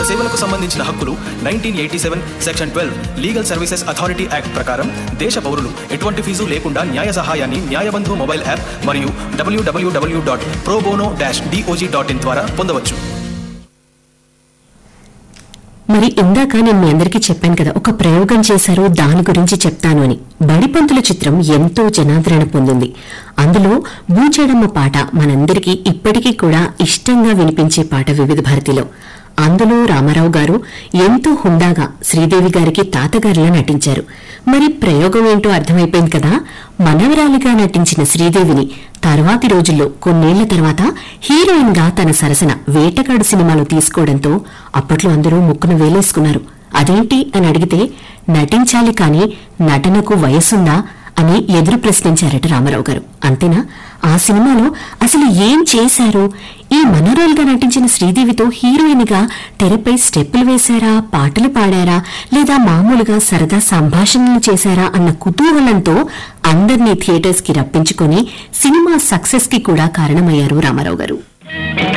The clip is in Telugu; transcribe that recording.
సేవలకు సంబంధించిన హక్కులు nineteen eighty seven section twelve legal services authority act ప్రకారం దేశ పౌరులు ఎటువంటి ఫీజు లేకుండా న్యాయ సహాయాన్ని న్యాయబంధు మొబైల్ యాప్ మరియు W W W dot probono dash DOJ dot in ద్వారా పొందవచ్చు మరి ఇందాక నేను మీ అందరికీ చెప్పాను కదా ఒక ప్రయోగం చేశారు దాని గురించి చెప్తాను అని బడిపంతుల చిత్రం ఎంతో జనాదరణ పొందింది అందులో బూచేడమ్మ పాట మనందరికీ ఇప్పటికీ కూడా ఇష్టంగా వినిపించే పాట వివిధ భారతిలో అందులో రామారావు గారు ఎంతో హుందాగా శ్రీదేవి గారికి తాతగారిలా నటించారు మరి ప్రయోగం ఏంటో అర్థమైపోయింది కదా మనవరాలిగా నటించిన శ్రీదేవిని తర్వాతి రోజుల్లో కొన్నేళ్ల తర్వాత హీరోయిన్ గా తన సరసన వేటగాడు సినిమాలో తీసుకోవడంతో అప్పట్లో అందరూ ముక్కున వేలేసుకున్నారు అదేంటి అని అడిగితే నటించాలి కాని నటనకు వయసుందా అని ఎదురు ప్రశ్నించారట రామారావు గారు అంతేనా ఆ సినిమాలో అసలు ఏం చేశారు ఈ మనోరల్గా నటించిన శ్రీదేవితో హీరోయిన్ గా తెరపై స్టెప్పులు వేశారా పాటలు పాడారా లేదా మామూలుగా సరదా సంభాషణలు చేశారా అన్న కుతూహలంతో అందర్నీ థియేటర్స్ కి రప్పించుకొని సినిమా సక్సెస్ కి కూడా కారణమయ్యారు రామారావు గారు